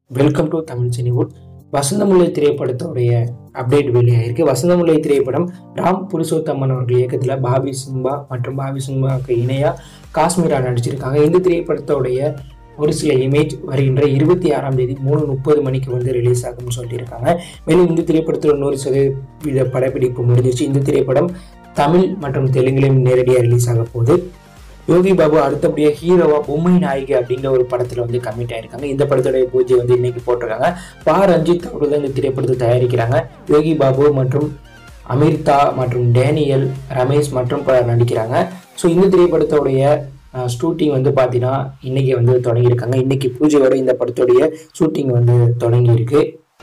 welcome to Tamil Cinewood Vasanthamullai திரைப்படத்தோடைய update வெளியாயிருக்கு வசந்தமுல்லை திரைப்படம் ராம் புருஷோத்தமன் அவர்கள் இயக்கத்தில் பாபி சிம்பா மற்றும் பாபி சிம்பாவுக்கு இணையாக காஷ்மீரா நடிச்சிருக்காங்க இந்த திரைப்படத்தோடைய ஒரு சில இமேஜ் வருகின்ற இருபத்தி ஆறாம் தேதி மூணு முப்பது மணிக்கு வந்து ரிலீஸ் ஆகும்னு சொல்லியிருக்காங்க மேலும் இந்த திரைப்படத்தில் நூறு சதவீத படப்பிடிப்பு முடிஞ்சிச்சு இந்த திரைப்படம் தமிழ் மற்றும் தெலுங்குலையும் நேரடியாக ரிலீஸ் ஆக போகுது யோகி பாபு அடுத்தபடியாக ஹீரோவா பொம்மை நாயகி அப்படிங்கிற ஒரு படத்தில் வந்து கமிட் ஆயிருக்காங்க இந்த படத்துடைய பூஜை வந்து இன்னைக்கு போட்டிருக்காங்க பா ரஞ்சித் அவர்கள் தான் இந்த திரைப்படத்தை தயாரிக்கிறாங்க யோகி பாபு மற்றும் அமிர்தா மற்றும் டேனியல் ரமேஷ் மற்றும் பலர் நடிக்கிறாங்க ஸோ இந்த திரைப்படத்தோடைய ஷூட்டிங் வந்து பார்த்தீங்கன்னா இன்னைக்கு வந்து தொடங்கியிருக்காங்க இன்னைக்கு பூஜையோட இந்த படத்துடைய ஷூட்டிங் வந்து தொடங்கியிருக்கு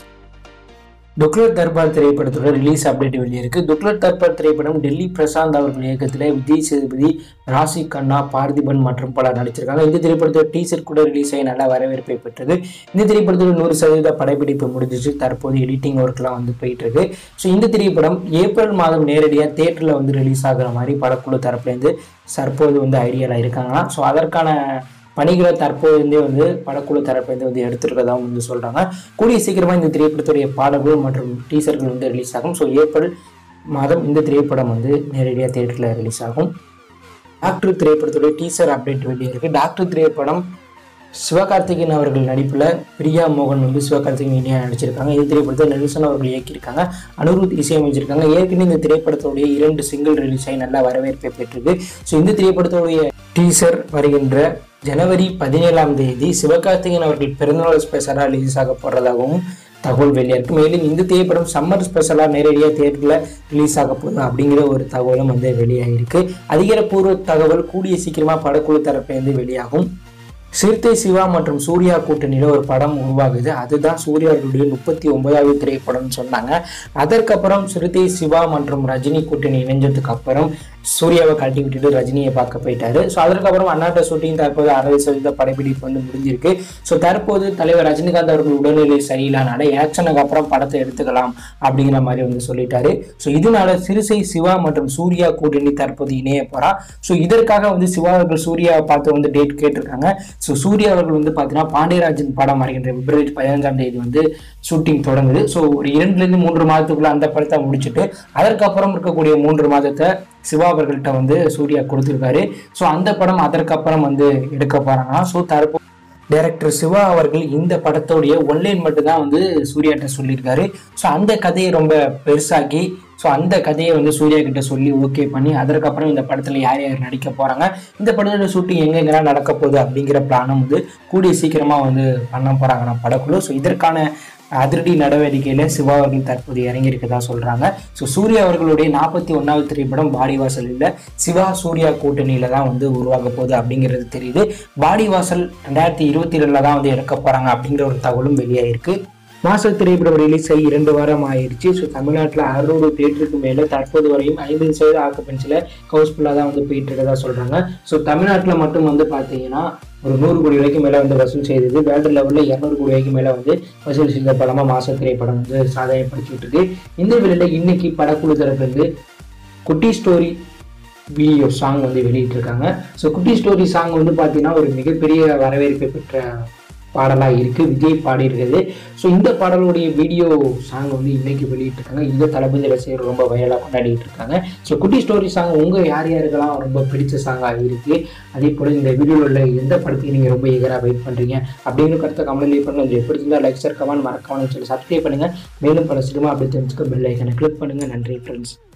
துக்ளர் தர்பார் திரைப்படத்தோட ரிலீஸ் அப்டேட் வெளியிருக்கு துக்ளர் தர்பார் திரைப்படம் டெல்லி பிரசாந்த் அவர்கள் இயக்கத்தில் விஜய் சேதுபதி ராசி கண்ணா பார்த்திபன் மற்றும் பலர் நடிச்சிருக்காங்க இந்த திரைப்படத்தோட டீசர் கூட ரிலீஸ் ஆகி நல்ல வரவேற்பை பெற்றது இந்த திரைப்படத்தோட நூறு சதவீத படப்பிடிப்பு முடிஞ்சிச்சு தற்போது எடிட்டிங் ஒர்க்லாம் வந்து போயிட்டு இருக்கு ஸோ இந்த திரைப்படம் ஏப்ரல் மாதம் நேரடியாக தேட்டரில் வந்து ரிலீஸ் ஆகுற மாதிரி படக்குழு தரப்புலேருந்து தற்போது வந்து ஐடியாவில் இருக்காங்கன்னா ஸோ அதற்கான பணிகளை தற்போதுலேருந்தே வந்து படக்குழு தரப்புலேருந்து வந்து எடுத்துருக்கதாகவும் வந்து சொல்கிறாங்க கூடிய சீக்கிரமாக இந்த திரைப்படத்துடைய பாடல்கள் மற்றும் டீசர்கள் வந்து ரிலீஸ் ஆகும் ஸோ ஏப்ரல் மாதம் இந்த திரைப்படம் வந்து நேரடியாக தேட்டரில் ரிலீஸ் ஆகும் டாக்டர் திரைப்படத்துடைய டீசர் அப்டேட் வெளியிருக்கு டாக்டர் திரைப்படம் சிவகார்த்திகேயன் அவர்கள் நடிப்பில் பிரியா மோகன் வந்து சிவகார்த்திகேயன் இனியா நடிச்சிருக்காங்க இந்த திரைப்படத்தை நெல்சன் அவர்கள் இயக்கியிருக்காங்க அனுருத் இசையமைச்சிருக்காங்க ஏற்கனவே இந்த திரைப்படத்துடைய இரண்டு சிங்கிள் ரிலீஸ் ஆகி நல்ல வரவேற்பை பெற்றது ஸோ இந்த திரைப்படத்துடைய டீசர் வருகின்ற ஜனவரி பதினேழாம் தேதி சிவகார்த்திகேயன் அவர்கள் பிறந்தநாள் ஸ்பெஷலாக ரிலீஸ் ஆக போகிறதாகவும் தகவல் வெளியாயிருக்கு மேலும் இந்த திரைப்படம் சம்மர் ஸ்பெஷலாக நேரடியாக தேட்டரில் ரிலீஸ் ஆக போகுது அப்படிங்கிற ஒரு தகவலும் வந்து வெளியாகிருக்கு அதிகாரப்பூர்வ தகவல் கூடிய சீக்கிரமாக படக்குழு தரப்பிலிருந்து வெளியாகும் சிறுத்தை சிவா மற்றும் சூர்யா கூட்டணியில் ஒரு படம் உருவாகுது அதுதான் சூர்யாவுடைய முப்பத்தி ஒன்பதாவது திரைப்படம்னு சொன்னாங்க அதற்கப்புறம் சிறுத்தை சிவா மற்றும் ரஜினி கூட்டணி இணைஞ்சதுக்கு அப்புறம் சூர்யாவை கழட்டி விட்டுட்டு ரஜினியை பார்க்க போயிட்டாரு ஸோ அதற்கப்புறம் அண்ணாட்ட ஷூட்டிங் தற்போது அறுபது சதவீத படப்பிடிப்பு வந்து முடிஞ்சிருக்கு ஸோ தற்போது தலைவர் ரஜினிகாந்த் அவர்கள் உடல்நிலை சரியில்லானால எலெக்ஷனுக்கு அப்புறம் படத்தை எடுத்துக்கலாம் அப்படிங்கிற மாதிரி வந்து சொல்லிட்டாரு ஸோ இதனால சிறுசை சிவா மற்றும் சூர்யா கூட்டணி தற்போது இணைய போறா ஸோ இதற்காக வந்து சிவா அவர்கள் சூர்யாவை பார்த்து வந்து டேட் கேட்டிருக்காங்க ஸோ சூர்யா அவர்கள் வந்து பார்த்தீங்கன்னா பாண்டியராஜன் படம் வருகின்ற பிப்ரவரி பதினஞ்சாம் தேதி வந்து ஷூட்டிங் தொடங்குது ஸோ ஒரு இரண்டுலேருந்து மூன்று மாதத்துக்குள்ள அந்த படத்தை முடிச்சுட்டு அதற்கப்புறம் இருக்கக்கூடிய மூன்று மாதத்தை சிவா அவர்கள்ட்ட வந்து சூர்யா கொடுத்துருக்காரு ஸோ அந்த படம் அதற்கப்புறம் வந்து எடுக்க போறாங்கன்னா ஸோ தற்போ டைரக்டர் சிவா அவர்கள் இந்த படத்தோடைய ஒன்லைன் மட்டும்தான் வந்து சூர்யாட்ட சொல்லியிருக்காரு ஸோ அந்த கதையை ரொம்ப பெருசாக்கி ஸோ அந்த கதையை வந்து சூர்யா கிட்ட சொல்லி ஓகே பண்ணி அதற்கப்புறம் இந்த படத்தில் யார் யார் நடிக்க போகிறாங்க இந்த படத்தோட ஷூட்டிங் எங்கெங்கெல்லாம் நடக்க போகுது அப்படிங்கிற பிளானும் வந்து கூடிய சீக்கிரமாக வந்து பண்ண போகிறாங்க நம்ம படக்குழு ஸோ இதற்கான அதிரடி நடவடிக்கையில் சிவா அவர்கள் தற்போது இறங்கியிருக்கதா சொல்கிறாங்க ஸோ சூர்யா அவர்களுடைய நாற்பத்தி ஒன்றாவது திரைப்படம் பாடிவாசல் இல்லை சிவா சூர்யா கூட்டணியில் தான் வந்து உருவாக போகுது அப்படிங்கிறது தெரியுது பாடிவாசல் ரெண்டாயிரத்தி இருபத்தி ரெண்டில் தான் வந்து எடுக்க போகிறாங்க அப்படிங்கிற ஒரு தகவலும் வெளியாயிருக்கு மாசல் திரைப்படம் ரிலீஸ் ஆகி இரண்டு வாரம் ஆயிடுச்சு ஸோ தமிழ்நாட்டில் அறுநூறு தேட்டருக்கு மேலே தற்போது வரையும் ஐம்பது சதவீத ஆக்குப்பென்சில் ஹவுஸ்ஃபுல்லாக தான் வந்து போயிட்டு இருக்கதா சொல்கிறாங்க ஸோ தமிழ்நாட்டில் மட்டும் வந்து பார்த்தீங்கன்னா ஒரு நூறு கோடி வரைக்கும் மேலே வந்து வசூல் செய்தது வேர்ல்டு லெவலில் இரநூறு கோடி வரைக்கும் மேலே வந்து வசூல் செய்த படமாக மாச திரைப்படம் வந்து சாதனைப்படுத்திட்டு இருக்கு இந்த வேளையில் இன்னைக்கு படக்குழு தரப்புலேருந்து குட்டி ஸ்டோரி வீடியோ சாங் வந்து வெளியிட்டிருக்காங்க ஸோ குட்டி ஸ்டோரி சாங் வந்து பார்த்தீங்கன்னா ஒரு மிகப்பெரிய வரவேற்பை பெற்ற பாடலாக இருக்குது விஜய் பாடியிருக்குது ஸோ இந்த பாடலுடைய வீடியோ சாங் வந்து இன்னைக்கு வெளியிட்டிருக்காங்க இந்த தளபதி ரசிகர் ரொம்ப வயலாக கொண்டாடிட்டு இருக்காங்க ஸோ குட்டி ஸ்டோரி சாங் உங்கள் யார் யாருக்கெல்லாம் ரொம்ப பிடிச்ச சாங்காக இருக்குது அதே போல் இந்த வீடியோவில் உள்ள எந்த படத்தையும் நீங்கள் ரொம்ப ஈகராக வெயிட் பண்ணுறீங்க அப்படின்னு கருத்தை கமெண்ட் லீவ் பண்ணுங்க கொஞ்சம் எப்படி இருந்தால் லைக் சார் கமெண்ட் மறக்காமல் சொல்லி சப்ஸ்கிரைப் பண்ணுங்கள் மேலும் பல சினிமா அப்படி தெரிஞ்சுக்க பெல் ஐக்கனை கிளிக் பண்ணுங்கள் நன்றி ஃப்ரெண்ட்ஸ்